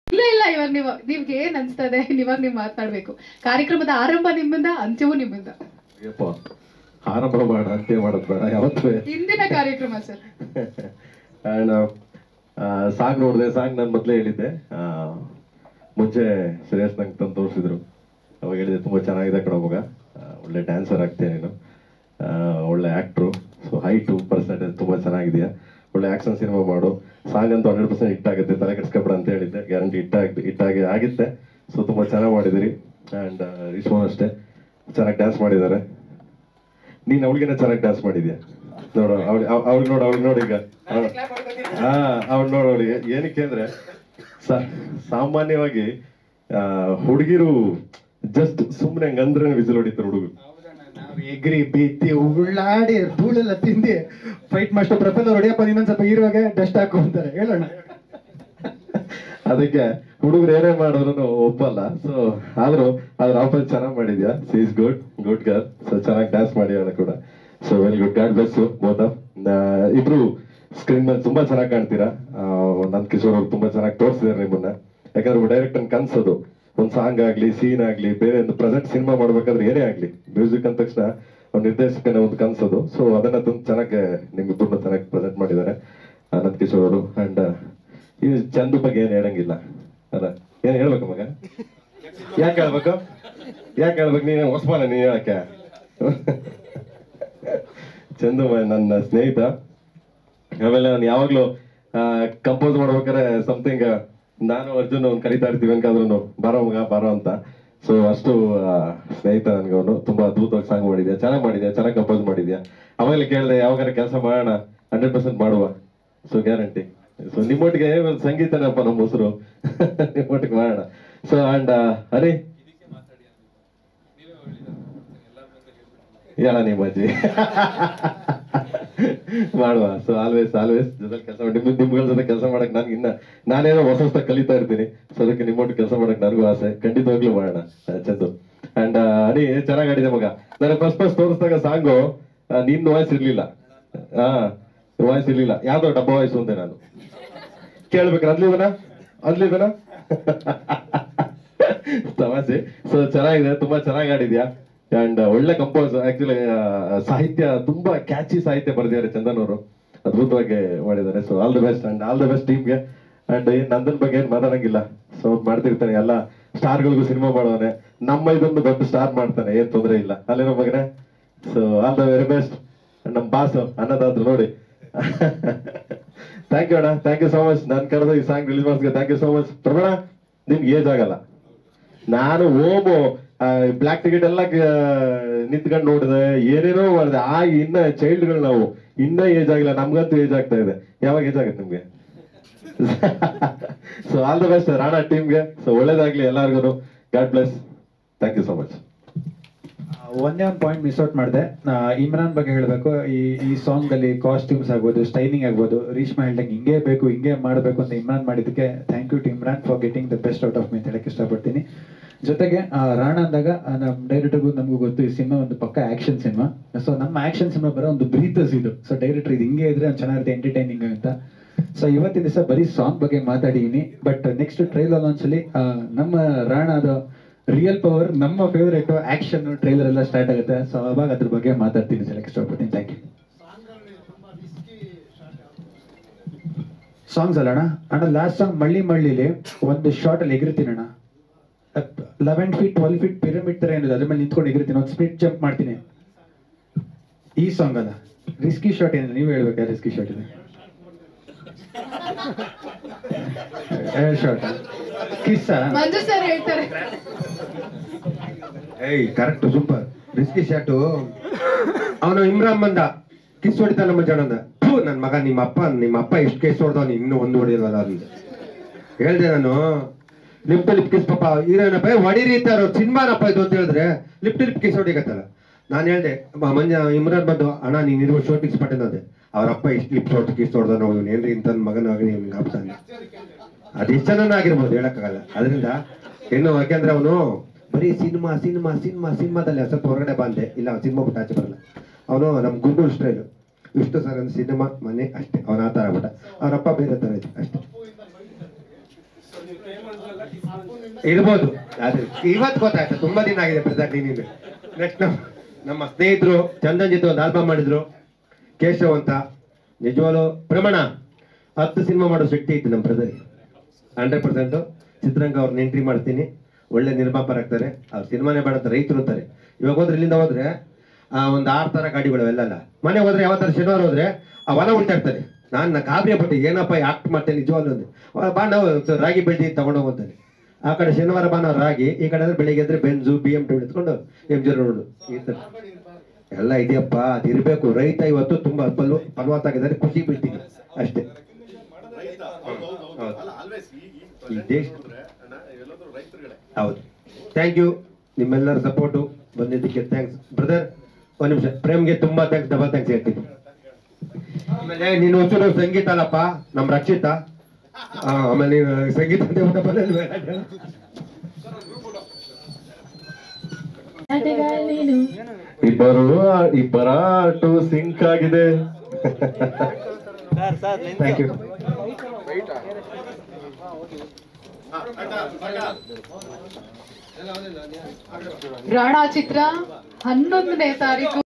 ಇಲ್ಲ ಇಲ್ಲ ಇವಾಗ ನೀವು ನಿಮ್ಗೆ ಏನ್ ಅನ್ಸ್ತದೆ ಇವಾಗ ನೀವು ಮಾತಾಡ್ಬೇಕು ಕಾರ್ಯಕ್ರಮದ ಆರಂಭ ನಿಮ್ಮಿಂದ ಅಂತ್ಯವೂ ನಿಮ್ಮಿಂದ ಯಪ್ಪ ಆರಂಭ ಮಾಡ ಅಂತ್ಯ ಮಾಡೋದು ಬೇಡ ಯಾವತ್ತೂ ಹಿಂದಿನ ಕಾರ್ಯಕ್ರಮ ಸರ್ ಆ್ಯಂಡ್ ಸಾಂಗ್ ನೋಡಿದೆ ಸಾಂಗ್ ನಾನು ಮೊದಲೇ ಹೇಳಿದ್ದೆ ಆ, ಮುಂಚೆ ಶ್ರೇಯಸ್ ನಂಗೆ ತಂದು ತೋರಿಸಿದ್ರು ಅವಾಗ ಹೇಳಿದೆ ತುಂಬ ಚೆನ್ನಾಗಿದೆ ಕಣ ಮಗ ಆ, ಒಳ್ಳೆ ಡ್ಯಾನ್ಸರ್ ಆಗ್ತೀಯ ನೀನು ಆ, ಒಳ್ಳೆ ಆ್ಯಕ್ಟ್ರು ಸೊ ಹೈಟು ಪರ್ಸೆಂಟೇಜ್ ತುಂಬ ಚೆನ್ನಾಗಿದೆಯಾ ಒಳ್ಳೆ ಆ್ಯಕ್ಷನ್ ಸಿನಿಮಾ ಮಾಡು ಸಾಂಗ್ ಅಂತೂ ಹಂಡ್ರೆಡ್ ಪರ್ಸೆಂಟ್ ಹಿಟ್ ಆಗುತ್ತೆ ತಲೆ ಕೆಡ್ಸ್ಕೊಬೇಡ ಅಂತ ಹೇಳಿದ್ದೆ ಗ್ಯಾರಂಟಿ ಹಿಟ್ ಆಗಿ ಹಿಟ್ಟಾಗಿ ಆಗಿತ್ತೆ ಸೊ ತುಂಬ ಚೆನ್ನಾಗಿ ಮಾಡಿದಿರಿ ಆ್ಯಂಡ್ ರಿಶ್ವನ್ ಅಷ್ಟೇ ಚೆನ್ನಾಗಿ ಡ್ಯಾನ್ಸ್ ಮಾಡಿದ್ದಾರೆ ನೀನ್ ಅವಳಿಗೆನೆ ಚೆನ್ನಾಗಿ ಡ್ಯಾನ್ಸ್ ಮಾಡಿದ್ಯಾ ನೋಡು ಅವಳು ಅವ್ಳಿಗೆ ನೋಡು ಅವ್ಳಿಗೆ ನೋಡಿ ಈಗ ಅವ್ಳ್- ಹಾ ಅವ್ಳು ನೋಡು ಅವಳಿಗೆ ಏನಕ್ಕೆ ಅಂದ್ರೆ ಸಾ- ಸಾಮಾನ್ಯವಾಗಿ ಆ, ಹುಡುಗಿರು ಜಸ್ಟ್ ಸುಮ್ಮನೆ ಹಂಗಂದ್ರೆ ವಿಸಿಲ್ ಹೊಡಿತಾರೆ ಹುಡುಗರು ನಾವು ಎಗ್ರಿ ಬೀತಿ ಉಳ್ಳಾಡಿ ಧೂಳೆಲ್ಲ ತಿಂದಿ ಫೈಟ್ ಮಾಸ್ಟರ್ ಪ್ರೊಫೆಸರ್ ಹೊಡಿಯಪ್ಪ ಇನ್ನೊಂದ್ ಸ್ವಲ್ಪ ಇರುವಾಗ ಡಸ್ಟ್ ಹಾಕು ಅಂತಾರೆ ಹೇಳೋಣ ಅದಕ್ಕೆ ಹುಡುಗರು ಏನೇ ಮಾಡಿದ್ರು ಒಪ್ಪಲ್ಲ ಸೊ ಆದ್ರೂ ಅದ್ರ ಆಫರ್ ಚೆನ್ನಾಗಿ ಮಾಡಿದ್ಯಾ she is good good girl so ಚೆನ್ನಾಗಿ ಡ್ಯಾನ್ಸ್ ಮಾಡಿದಾಳೆ ಕೂಡ so very good god bless you both ಇಬ್ರು ಸ್ಕ್ರೀನ್ ಮೇಲೆ ತುಂಬಾ ಚೆನ್ನಾಗಿ ಕಾಣ್ತೀರಾ ಆ, ನಂದ್ ಕಿಶೋರ್ ಅವ್ರು ತುಂಬಾ ಚೆನ್ನಾಗಿ ತೋರಿಸಿದಾರೆ ನಿಮ್ಮನ್ನ ಯಾಕಂದ್ರೆ ಡೈರೆಕ್ಟ್ ಅನ್ ಕನ್ಸೋದು ಒಂದ್ ಸಾಂಗ್ ಆಗ್ಲಿ ಸೀನ್ ಆಗ್ಲಿ ಬೇರೆ ಒಂದು ಪ್ರೆಸೆಂಟ್ ಸಿನಿಮಾ ಮಾಡ್ಬೇಕಾದ್ರೆ ಏನೇ ಆಗ್ಲಿ ಮ್ಯೂಸಿಕ್ ಅಂದ ತಕ್ಷಣ ಒಂದು ನಿರ್ದೇಶಕನ ಒಂದು ಕನ್ಸೋದು ಸೊ ಅದನ್ನ ತುಂಬ ಚೆನ್ನಾಗಿ ನಿಮ್ಮಿಬ್ಬರನ್ನ ಚೆನ್ನಾಗಿ ಪ್ರೆಸೆಂಟ್ ಮಾಡಿದ್ದಾರೆ ಆನಂದ್ ಕಿಶೋರ್ ಅವರು ಅಂಡ್ ಈ ಚಂದು ಬಗ್ಗೆ ಏನ್ ಹೇಳಂಗಿಲ್ಲ ಅಲ್ಲ ಏನ್ ಹೇಳ್ಬೇಕು ಮಗ ಯಾಕೆ ಹೇಳ್ಬೇಕು ಯಾಕೆ ಹೇಳ್ಬೇಕು ನೀನು ಹೊಸ್ಮಾನ ನೀನ್ ಹೇಳಕ್ಕೆ ಚಂದು ಮ- ನನ್ನ ಸ್ನೇಹಿತ ಆಮೇಲೆ ನಾನು ಯಾವಾಗ್ಲೂ ಕಂಪೋಸ್ ಮಾಡ್ಬೇಕಾದ್ರೆ ಸಮಥಿಂಗ್ ನಾನು ಅರ್ಜುನ್ ಅವ್ನು ಕರಿತಾ ಇರ್ತೀವಿ ಅನ್ಕಾದ್ರೂ ಬಾರೋ ಮಗ ಬಾರೋ ಅಂತ ಸೊ ಅಷ್ಟು ಆ, ಸ್ನೇಹಿತ ನನ್ಗೆ ಅವನು ತುಂಬಾ ಅದ್ಭುತವಾಗಿ ಸಾಂಗ್ ಮಾಡಿದ್ಯಾ ಚೆನ್ನಾಗಿ ಮಾಡಿದ್ಯಾ ಚೆನ್ನಾಗಿ ಕಂಪೋಸ್ ಮಾಡಿದ್ಯಾ ಅವಾಗಲೇ ಕೇಳಿದೆ ಯಾವಾಗಾರ ಕೆಲಸ ಮಾಡೋಣ ಹಂಡ್ರೆಡ್ ಪರ್ಸೆಂಟ್ ಮಾಡುವ ಸೊ ಗ್ಯಾರಂಟಿ ಸೊ ನಿಮ್ಮೊಟ್ಟಿಗೆ ಒಂದು ಸಂಗೀತನಪ್ಪ ನಮ್ಮ ಹೆಸರು ನಿಮ್ಮೊಟ್ಟಿಗೆ ಮಾಡೋಣ ಸೊ ಅಂಡ್ ಹರಿ ಹೇಳ ನಿಮ್ಮ ಅಜ್ಜಿ ಮಾಡುವ ಸೊ ಆಲ್ವೇಸ್ ಆಲ್ವೇಸ್ ಜೊತೆ ಕೆಲಸ ಮಾಡಿ ನಿಮ್ ನಿಮ್ಗಳ ಜೊತೆ ಕೆಲಸ ಮಾಡಕ್ ನನ್ಗೆ ಇನ್ನ ನಾನೇನೋ ಹೊಸ ಹೊಸ ಕಲಿತಾ ಇರ್ತೀನಿ ಸೊ ಅದಕ್ಕೆ ನಿಮ್ಮೊಟ್ಟಿಗೆ ಕೆಲಸ ಮಾಡಕ್ ನನಗೂ ಆಸೆ ಖಂಡಿತವಾಗ್ಲೂ ಮಾಡೋಣ ಆ, ಚಂದು ಅಂಡ್ ಹರಿ ಚೆನ್ನಾಗ್ ಆಡಿದೆ ಮಗ ನನಗೆ ಫಸ್ಟ್ ಫಸ್ಟ್ ತೋರಿಸಿದಾಗ ಸಾಂಗು ನಿನ್ನ ವಾಯ್ಸ್ ಇರ್ಲಿಲ್ಲ ಹಾ ವಾಯ್ಸ್ ಇರ್ಲಿಲ್ಲ ಯಾವ್ದೋ ಡಬ್ಬ ವಾಯ್ಸ್ ಅಂದೆ ನಾನು ಕೇಳ್ಬೇಕು ಅದ್ಲಿದನ ಅದ್ಲಿದನ ತಮಾಷೆ ಸೊ ಚೆನ್ನಾಗಿದೆ ತುಂಬಾ ಚೆನ್ನಾಗಿ ಆಡಿದ್ಯಾ ಅಂಡ್ ಒಳ್ಳೆ ಕಂಪೋಸ್ ಆಕ್ಚುಲಿ ಸಾಹಿತ್ಯ ತುಂಬಾ ಕ್ಯಾಚಿ ಸಾಹಿತ್ಯ ಬರೆದಿದ್ದಾರೆ ಚಂದನ್ ಅವರು ಅದ್ಭುತವಾಗಿ ಮಾಡಿದ್ದಾರೆ so all the best and all the best ಟೀಮ್ಗೆ ಅಂಡ್ ಏನ್ ನಂದನ್ ಬಗ್ಗೆ ಏನ್ ಮಾತಾಡಂಗಿಲ್ಲ ಸೊ ಮಾಡ್ತಿರ್ತಾನೆ ಎಲ್ಲ ಸ್ಟಾರ್ಗಳಿಗೂ ಸಿನಿಮಾ ಮಾಡೋನೆ ನಮ್ಮ ಇದೊಂದು ದೊಡ್ಡ ಸ್ಟಾರ್ ಮಾಡ್ತಾನೆ ಏನ್ ತೊಂದರೆ ಇಲ್ಲ ಅಲ್ಲೇನೋ ಮಗನೇ so all the very best ನಮ್ ಬಾಸ್ ಅನ್ನದಾದ್ರು ನೋಡಿ ಥ್ಯಾಂಕ್ ಯು ಅಣ್ಣ ಥ್ಯಾಂಕ್ ಯು ಸೋ ಮಚ್ ನಾನು ಕರೆದು ಈ ಸಾಂಗ್ ರಿಲೀಸ್ ಮಾಡಿಸ್ಗೆ ಥ್ಯಾಂಕ್ ಯು ಸೋ ಮಚ್ ಪ್ರಭಣ ನಿಮ್ಗೆ ಏಜ್ ಆಗಲ್ಲ ನಾನು ಓಮು ಬ್ಲಾಕ್ ಟಿಕೆಟ್ ಎಲ್ಲ ನಿಂತ್ಕೊಂಡು ನೋಡಿದೆ ಏನೇನೋ ಮಾಡಿದೆ ಆ ಇನ್ನ ಚೈಲ್ಡ್ಗಳು ನಾವು ಇನ್ನ ಏಜ್ ಆಗಿಲ್ಲ ನಮ್ಗಂತೂ ಏಜ್ ಆಗ್ತಾ ಇದೆ ಯಾವಾಗ ಏಜ್ ಆಗುತ್ತೆ ನಿಮ್ಗೆ so all the best Rana ಟೀಮ್ಗೆ ಸೊ ಒಳ್ಳೇದಾಗ್ಲಿ ಎಲ್ಲಾರ್ಗು god bless thank you so much ಒಂದೇ ಒಂದು ಪಾಯಿಂಟ್ ಮಿಸ್ ಔಟ್ ಮಾಡಿದೆ ಇಮ್ರಾನ್ ಬಗ್ಗೆ ಹೇಳಬೇಕು ಈ ಈ ಸಾಂಗ್ ಅಲ್ಲಿ ಕಾಸ್ಟ್ಯೂಮ್ಸ್ ಆಗ್ಬೋದು ಸ್ಟೈಲಿಂಗ್ ಆಗ್ಬೋದು ರೀಶ್ಮಾ ಹೇಳ್ದಂಗೆ ಹಿಂಗೆ ಬೇಕು ಹಿಂಗೆ ಮಾಡಬೇಕು ಅಂತ ಇಮ್ರಾನ್ ಮಾಡಿದ್ದಕ್ಕೆ thank you to Imran for getting the best out of me ಅಂತ ಹೇಳಕ್ಕೆ ಇಷ್ಟಪಡ್ತೀನಿ ಜೊತೆಗೆ ಆ, ರಾಣ ಅಂದಾಗ ಆ, ನಮ್ಮ ಡೈರೆಕ್ಟರ್ಗೂ ನಮಗೂ ಗೊತ್ತು ಈ ಸಿನಿಮಾ ಒಂದು ಪಕ್ಕ ಆಕ್ಷನ್ ಸಿನಿಮಾ ಸೊ ನಮ್ಮ ಆಕ್ಷನ್ ಸಿನಿಮಾ ಬರೋ ಒಂದು ಬ್ರೀತಸ್ ಇದು ಸೊ ಡೈರೆಕ್ಟರ್ ಇದು ಹಿಂಗೆ ಇದ್ರೆ ಒಂದು ಚೆನ್ನಾಗಿರುತ್ತೆ ಎಂಟರ್ಟೈನಿಂಗ್ ಅಂತ ಸೊ ಇವತ್ತಿನ ದಿವಸ ಬರೀ ಸಾಂಗ್ ಬಗ್ಗೆ ಮಾತಾಡಿದೀನಿ ಬಟ್ ನೆಕ್ಸ್ಟ್ ಟ್ರೈಲರ್ ಲಾಂಚ್ ಅಲ್ಲಿ ಆ, ನಮ್ಮ ರಾಣದ ರಿಯಲ್ ಪವರ್ ನಮ್ಮ ಫೇವರೇಟ್ ಆಕ್ಷನ್ ಟ್ರೈಲರ್ ಎಲ್ಲ ಸ್ಟಾರ್ಟ್ ಆಗುತ್ತೆ ಸೊ ಅವಾಗ ಅದ್ರ ಬಗ್ಗೆ ಮಾತಾಡ್ತೀನಿ ಸರ್ ಇಷ್ಟಪಡ್ತೀನಿ ಥ್ಯಾಂಕ್ ಯು ಸಾಂಗ್ಸ್ ಅಲ್ಲ ಅಣ್ಣ ಅಣ್ಣ ಲಾಸ್ಟ್ ಸಾಂಗ್ ಮಳ್ಳಿ ಮಳ್ಳಿಲಿ ಒಂದು ಶಾರ್ಟ್ ಅಲ್ಲಿ ಎಗಿರ್ತೀನಿ ಅಣ್ಣ eleven feet twelve feet pyramid ತರ ಏನಿದೆ ಅದ್ರ ಮೇಲೆ ನಿಂತ್ಕೊಂಡು ಎಗಿರ್ತೀನಿ ಒಂದು ಸ್ಪೀಡ್ ಜಂಪ್ ಮಾಡ್ತೀನಿ ಈ ಸಾಂಗ್ ಅಲ್ಲ ರಿಸ್ಕಿ ಶಾಟ್ ಏನಿದೆ ನೀವು ಹೇಳ್ಬೇಕಾ ರಿಸ್ಕಿ ಶಾಟ್ ಇದೆ ಏರ್ ಶಾಟ್ ಕಿಸ್ಸ ಮಂಜು ಸರ್ ಹೇಳ್ತಾರೆ ಏಯ್ ಕರೆಕ್ಟ್ ಸೂಪರ್ ರಿಸ್ಕಿ ಶಾಟು ಅವನು ಇಮ್ರಾನ್ ಬಂದ ಕಿಸ್ ಹೊಡಿತಾನ ಮಜ್ಜಾನಂದ ಥೂ ನನ್ನ ಮಗ ನಿಮ್ಮ ಅಪ್ಪ ನಿಮ್ಮ ಅಪ್ಪ ಎಷ್ಟು ಕೇಸ್ ಹೊಡೆದವನು ಇನ್ನೂ ಒಂದು ಹೊಡಿಲ್ವಲ್ಲ ಅಂದ ಹೇಳ್ದೆ ನಾನು ಲಿಪ್ ಲಿಪ್ ಕಿಸ್ ಪಾಪ ಹೀರೋನಪ್ಪ ಹೊಡಿರಿ ಇತ್ತಾರ ಸಿನಿಮಾನಪ್ಪ ಇದು ಅಂತ ಹೇಳಿದ್ರೆ ಲಿಪ್ ಲಿಪ್ ಕಿಸ್ ಹೊಡಿಕತ್ತಲ್ಲ ನಾನು ಹೇಳ್ದೆ ಮ- ಮಂಜ ಇಮ್ರಾನ್ ಬಂದು ಅಣ್ಣ ನೀನು ಇರುವ ಶೋಟ್ ಕಿಸ್ ಪಟ್ಟೆ ಅಂದೆ ಅವ್ರ ಅಪ್ಪ ಇಷ್ಟು ಲಿಪ್ ಶೋಟ್ ಕಿಸ್ ಹೊಡೆದ ನಾವು ಇವ್ನು ಏನ್ರಿ ಇಂಥ ಮಗನಾಗಲಿ ಇವ್ನಿಗೆ ಹಬ್ತಾನೆ ಅದೆಷ್ಟು ಜನನ ಆಗಿರ್ಬೋದು ಹೇಳಕ್ಕಾಗಲ್ಲ ಅದರಿಂದ ಇನ್ನು ಯಾಕೆಂದ್ರೆ ಅವನು ಬರೀ ಸಿನಿಮಾ ಸಿನಿಮಾ ಸಿನಿಮಾ ಸಿನಿಮಾದಲ್ಲಿ ಸ್ವಲ್ಪ ಹೊರಗಡೆ ಬಂದೆ ಇಲ್ಲ ಸಿನಿಮಾ ಬಿಟ್ಟು ಆಚೆ ಬರಲ್ಲ ಅವನು ನಮ್ಮ ಗುರುಗಳು ಸ್ಟೈಲು ವಿಷ್ಣು ಸರ್ ಒಂದು ಸಿನಿಮಾ ಮನೆ ಅಷ್ಟೇ ಅವನ ಆ ಥರ ಬಿಟ್ಟ ಅವ್ರ ಅಪ್ಪ ಬೇರೆ ಥರ ಇತ್ತು ಅಷ್ಟೇ ಇರ್ಬೋದು ಆದ್ರೆ ಇವತ್ತು ಗೊತ್ತಾಯ್ತು ತುಂಬಾ ದಿನ ಆಗಿದೆ ಪ್ರಸಾದ್ ನೀನಿಗೆ ನೆಕ್ಸ್ಟ್ ನಮ್ಮ ನಮ್ಮ ಸ್ನೇಹಿತರು ಚಂದನ್ ಜೊತೆ ಒಂದು ಆಲ್ಬಮ್ ಮಾಡಿದ್ರು ಕೇಶವ್ ಅಂತ ನಿಜವಾಗ್ಲು ಪ್ರಮಾಣ ಹತ್ತು ಸಿನಿಮಾ ಮಾಡೋ ಶಕ್ತಿ ಇತ್ತು ನಮ್ಮ ಬ್ರದರ್ ಹಂಡ್ರೆಡ್ ಪರ್ಸೆಂಟ್ ಚಿತ್ರಂಗ ಅವ್ರನ್ನ ಎಂಟ್ರಿ ಮಾಡ್ತೀನಿ ಒಳ್ಳೆ ನಿರ್ಮಾಪಕರಾಗ್ತಾರೆ ಅವ್ರ ಸಿನಿಮಾನೇ ಬೇಡ ಅಂತ ರೈತರು ಅಂತಾರೆ ಇವಾಗ ಹೋದ್ರೆ ಇಲ್ಲಿಂದ ಹೋದ್ರೆ ಆ, ಒಂದು ಆರು ತರ ಗಾಡಿಗಳು ಅವೆಲ್ಲ ಮನೆ ಹೋದ್ರೆ ಯಾವತ್ತಾರ ಶನಿವಾರ ಹೋದ್ರೆ ಆ ಹೊಲ ಉಳ್ತಾ ಇರ್ತಾರೆ ನಾನು ನಾ ಗಾಬರಿ ಪಟ್ಟೆ ಏನಪ್ಪ ಆಕ್ಟ್ ಮಾಡ್ತೇನೆ ನಿಜವಾಗ್ಲೂ ಅಂದೆ ಅವ ಬಾ ನಾವು ಸ- ರಾಗಿ ಬೆಳ್ದಿ ತಗೊಂಡು ಹೋಗ್ತಾನೆ ಆ ಕಡೆ ಶನಿವಾರ ಬಾ ನಾವು ರಾಗಿ ಈ ಕಡೆ ಅಂದ್ರೆ ಬೆಳಿಗ್ಗೆ ಎದ್ರೆ ಬೆಂಜು ಬಿ ಎಂ ಡಬ್ಲ್ಯೂ ಎತ್ಕೊಂಡು ಎಂ ಜಿ ರೋಡ್ ಈ ತರ ಎಲ್ಲ ಇದೆಯಪ್ಪ ಅದು ಇರಬೇಕು ರೈತ ಇವತ್ತು ತುಂಬಾ ಫಲ ಫಲವತ್ತಾಗಿದ್ದಾರೆ ಖುಷಿ ಬೀಳ್ತೀನಿ ಅಷ್ಟೇ ಹೌದು. ಈ ದೇಶ ಹೌದು ಥ್ಯಾಂಕ್ ಯು ನಿಮ್ಮೆಲ್ಲರ ಸಪೋರ್ಟು ಬಂದಿದ್ದಕ್ಕೆ ಥ್ಯಾಂಕ್ಸ್ ಬ್ರದರ್ ಒಂದ್ ನಿಮಿಷ ಪ್ರೇಮ್ಗೆ ತುಂಬಾ ಥ್ಯಾಂಕ್ಸ್ ಡಬಲ್ ಥ್ಯಾಂಕ್ಸ್ ಹೇಳ್ತೀನಿ ಆಮೇಲೆ ನೀನು ಒಂಚೂರು ಸಂಗೀತ ಅಲ್ಲಪ್ಪ ನಮ್ ರಕ್ಷಿತಾ ಆ, ಆಮೇಲೆ ನೀನು ಸಂಗೀತ ಅಂತ ಊಟ ಬರಲ್ವೇ? ಇಬ್ಬರು ಇಬ್ಬರ ಟು ಸಿಂಕ್ ಆಗಿದೆ ಥ್ಯಾಂಕ್ ಯು ರಾಣಾ ಚಿತ್ರ ಹನ್ನೊಂದನೇ ತಾರೀಕು